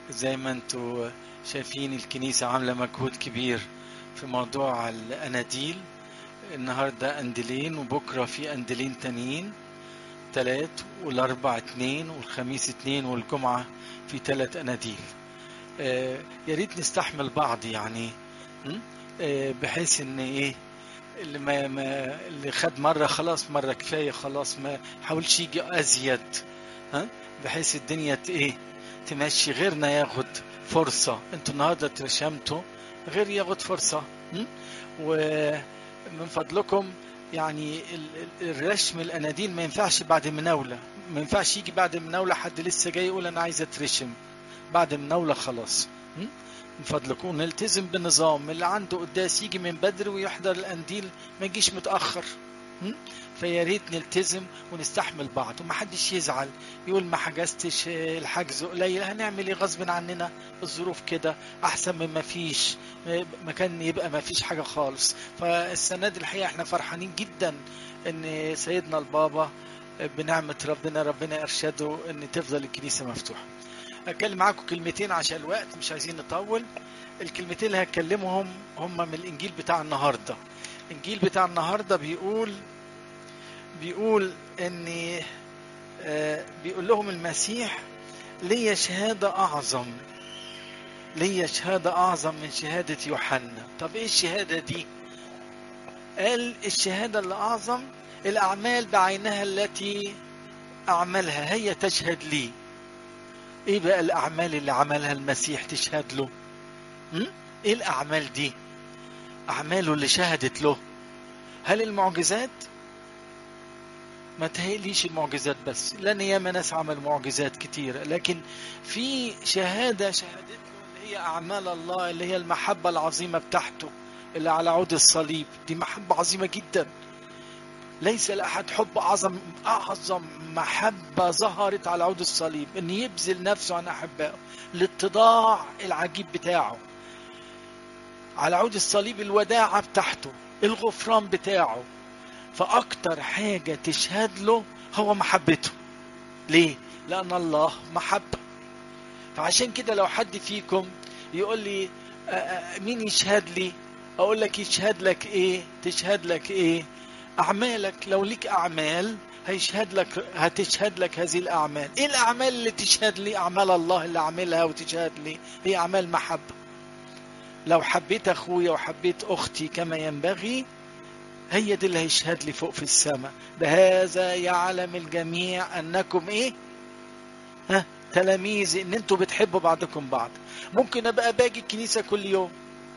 زي ما انتوا شايفين الكنيسة عاملة مجهود كبير في موضوع الأناديل النهاردة أنديلين وبكرة في أنديلين تانيين تلات والأربع اتنين والخميس اتنين والجمعة في تلات أناديل آه يا ريت نستحمل بعض يعني م? آه بحيث ان ايه اللي ما, ما اللي خد مرة خلاص مرة كفاية خلاص ما حاولش يجي أزيد ها بحيث الدنيا ت- ايه تمشي غيرنا ياخد فرصة انتوا النهاردة اترشمتوا غير ياخد فرصة م? ومن فضلكم يعني ال- ال- الرشم الاناديل ما ينفعش بعد مناولة ما ينفعش يجي بعد مناولة حد لسه جاي يقول انا عايز اترشم بعد مناولة خلاص م? من فضلكم نلتزم بالنظام اللي عنده قداس يجي من بدري ويحضر الانديل ما يجيش متاخر م? فيا ريت نلتزم ونستحمل بعض ومحدش يزعل يقول ما حجزتش آه، الحجز قليل هنعمل ايه غصب عننا الظروف كده احسن من ما فيش آه، مكان يبقى ما فيش حاجه خالص فالسنه دي الحقيقه احنا فرحانين جدا ان سيدنا البابا آه، بنعمه ربنا ربنا ارشده ان تفضل الكنيسه مفتوحه اتكلم معاكم كلمتين عشان الوقت مش عايزين نطول الكلمتين اللي هتكلمهم هم من الانجيل بتاع النهارده الانجيل بتاع النهارده بيقول بيقول ان آه، بيقول لهم المسيح ليا شهادة أعظم ليا شهادة أعظم من شهادة يوحنا طب إيه الشهادة دي قال الشهادة اللي أعظم الأعمال بعينها التي أعملها هي تشهد لي إيه بقى الأعمال اللي عملها المسيح تشهد له م? إيه الأعمال دي أعماله اللي شهدت له هل المعجزات ما تهيأليش المعجزات بس لأن ياما ناس عمل معجزات كتيرة لكن في شهادة شهادت له اللي هي أعمال الله اللي هي المحبة العظيمة بتاعته اللي على عود الصليب دي محبة عظيمة جدا ليس لأحد حب أعظم أعظم محبة ظهرت على عود الصليب إن يبذل نفسه عن أحبائه الاتضاع العجيب بتاعه على عود الصليب الوداعة بتاعته الغفران بتاعه فأكتر حاجة تشهد له هو محبته ليه؟ لأن الله محبة فعشان كده لو حد فيكم يقول لي آه، آه، مين يشهد لي أقول لك يشهد لك إيه تشهد لك إيه أعمالك لو ليك أعمال هيشهد لك هتشهد لك هذه الأعمال إيه الأعمال اللي تشهد لي أعمال الله اللي أعملها وتشهد لي هي أعمال محبة لو حبيت أخويا وحبيت أختي كما ينبغي هي دي اللي هيشهد لي فوق في السماء بهذا يعلم الجميع انكم ايه ها تلاميذ ان انتوا بتحبوا بعضكم بعض ممكن ابقى باجي الكنيسه كل يوم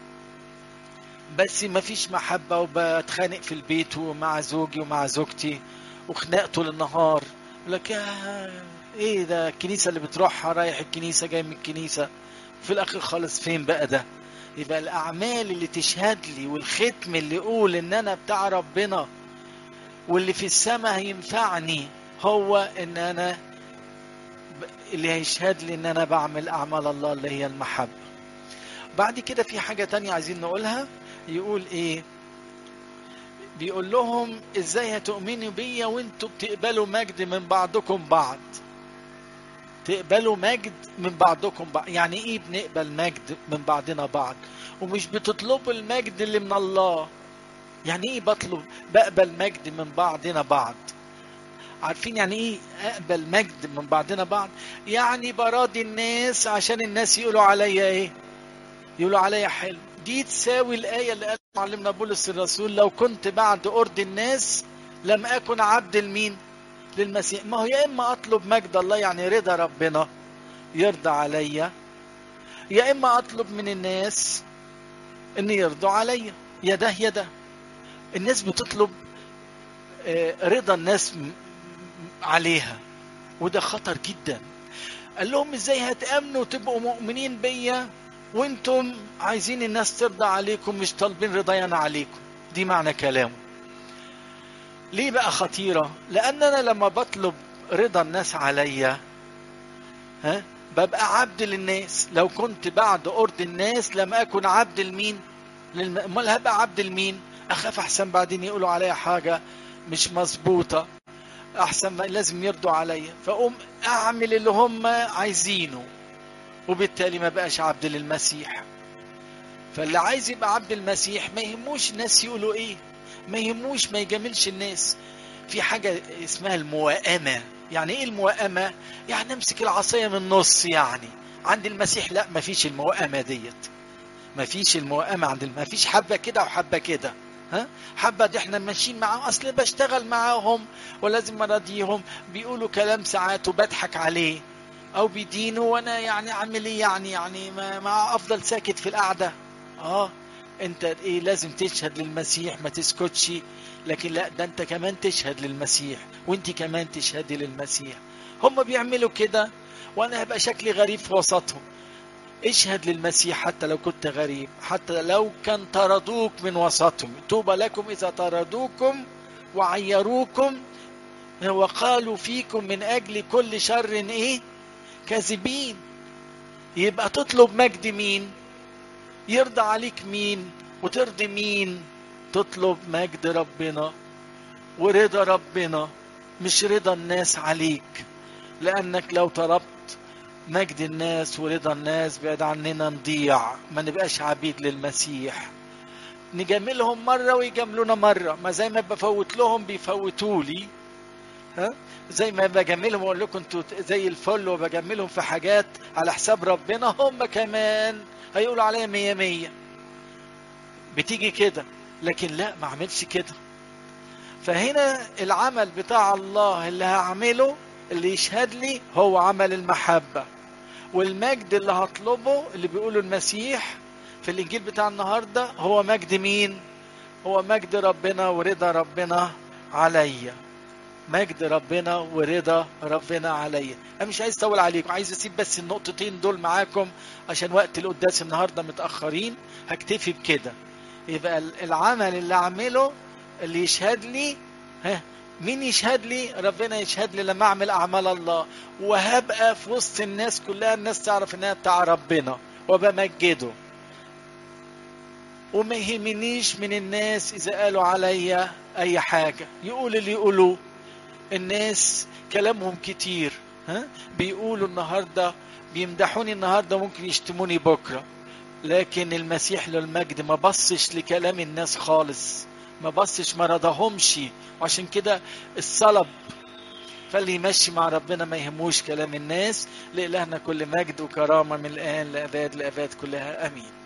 بس ما فيش محبه وبتخانق في البيت ومع زوجي ومع زوجتي وخناق طول النهار يقول لك يا ايه ده الكنيسه اللي بتروحها رايح الكنيسه جاي من الكنيسه في الاخر خالص فين بقى ده يبقى الاعمال اللي تشهد لي والختم اللي يقول ان انا بتاع ربنا واللي في السماء هينفعني هو ان انا ب- اللي هيشهد لي ان انا بعمل اعمال الله اللي هي المحبه بعد كده في حاجه تانية عايزين نقولها يقول ايه بيقول لهم ازاي هتؤمنوا بيا وانتوا بتقبلوا مجد من بعضكم بعض تقبلوا مجد من بعضكم بعض يعني ايه بنقبل مجد من بعضنا بعض ومش بتطلبوا المجد اللي من الله يعني ايه بطلب بقبل مجد من بعضنا بعض عارفين يعني ايه اقبل مجد من بعضنا بعض يعني براضي الناس عشان الناس يقولوا عليا ايه يقولوا عليا حلو دي تساوي الآية اللي قال معلمنا بولس الرسول لو كنت بعد أرض الناس لم أكن عبد المين للمسيح ما هو يا إما أطلب مجد الله يعني رضا ربنا يرضى عليا يا إما أطلب من الناس إن يرضوا عليا يا ده يا ده الناس بتطلب آه، رضا الناس م- م- عليها وده خطر جدا قال لهم ازاي هتامنوا وتبقوا مؤمنين بيا وانتم عايزين الناس ترضى عليكم مش طالبين رضاي انا عليكم دي معنى كلامه ليه بقى خطيرة لان انا لما بطلب رضا الناس عليا ها ببقى عبد للناس لو كنت بعد ارض الناس لم اكن عبد لمين للم... امال هبقى عبد لمين اخاف احسن بعدين يقولوا عليا حاجة مش مظبوطة احسن ما لازم يرضوا عليا فاقوم اعمل اللي هم عايزينه وبالتالي ما بقاش عبد للمسيح فاللي عايز يبقى عبد المسيح ما يهموش الناس يقولوا ايه ما يهموش ما يجاملش الناس في حاجة اسمها الموائمة يعني ايه الموائمة يعني امسك العصاية من النص يعني عند المسيح لا ما فيش الموائمة ديت ما فيش الموائمة عند ما فيش حبة كده وحبة كده ها حبة دي احنا ماشيين معاهم اصل بشتغل معاهم ولازم اراضيهم بيقولوا كلام ساعات وبضحك عليه او بيدينوا وانا يعني اعمل ايه يعني يعني ما, ما افضل ساكت في القعده اه انت ايه لازم تشهد للمسيح ما تسكتش لكن لا ده انت كمان تشهد للمسيح وانت كمان تشهدي للمسيح هم بيعملوا كده وانا هبقى شكلي غريب في وسطهم اشهد للمسيح حتى لو كنت غريب حتى لو كان طردوك من وسطهم توبى لكم اذا طردوكم وعيروكم وقالوا فيكم من اجل كل شر ايه كاذبين يبقى تطلب مجد مين يرضى عليك مين وترضي مين تطلب مجد ربنا ورضا ربنا مش رضا الناس عليك لانك لو طلبت مجد الناس ورضا الناس بعد عننا نضيع ما نبقاش عبيد للمسيح نجاملهم مرة ويجاملونا مرة ما زي ما بفوت لهم بيفوتوا لي ها زي ما بجاملهم واقول لكم انتوا زي الفل وبجاملهم في حاجات على حساب ربنا هم كمان هيقولوا عليا مية مية بتيجي كده لكن لا ما اعملش كده فهنا العمل بتاع الله اللي هعمله اللي يشهد لي هو عمل المحبة والمجد اللي هطلبه اللي بيقوله المسيح في الإنجيل بتاع النهاردة هو مجد مين هو مجد ربنا ورضا ربنا عليا مجد ربنا ورضا ربنا عليا انا مش عايز اطول عليكم عايز اسيب بس النقطتين دول معاكم عشان وقت القداس النهارده متاخرين هكتفي بكده يبقى العمل اللي اعمله اللي يشهد لي ها مين يشهد لي ربنا يشهد لي لما اعمل اعمال الله وهبقى في وسط الناس كلها الناس تعرف انها بتاع ربنا وبمجده وما يهمنيش من الناس اذا قالوا عليا اي حاجه يقول اللي يقولوه الناس كلامهم كتير ها بيقولوا النهارده بيمدحوني النهارده ممكن يشتموني بكره لكن المسيح للمجد ما بصش لكلام الناس خالص ما بصش ما رضاهمش وعشان كده الصلب فاللي يمشي مع ربنا ما يهموش كلام الناس لإلهنا كل مجد وكرامة من الآن لأباد لأباد كلها أمين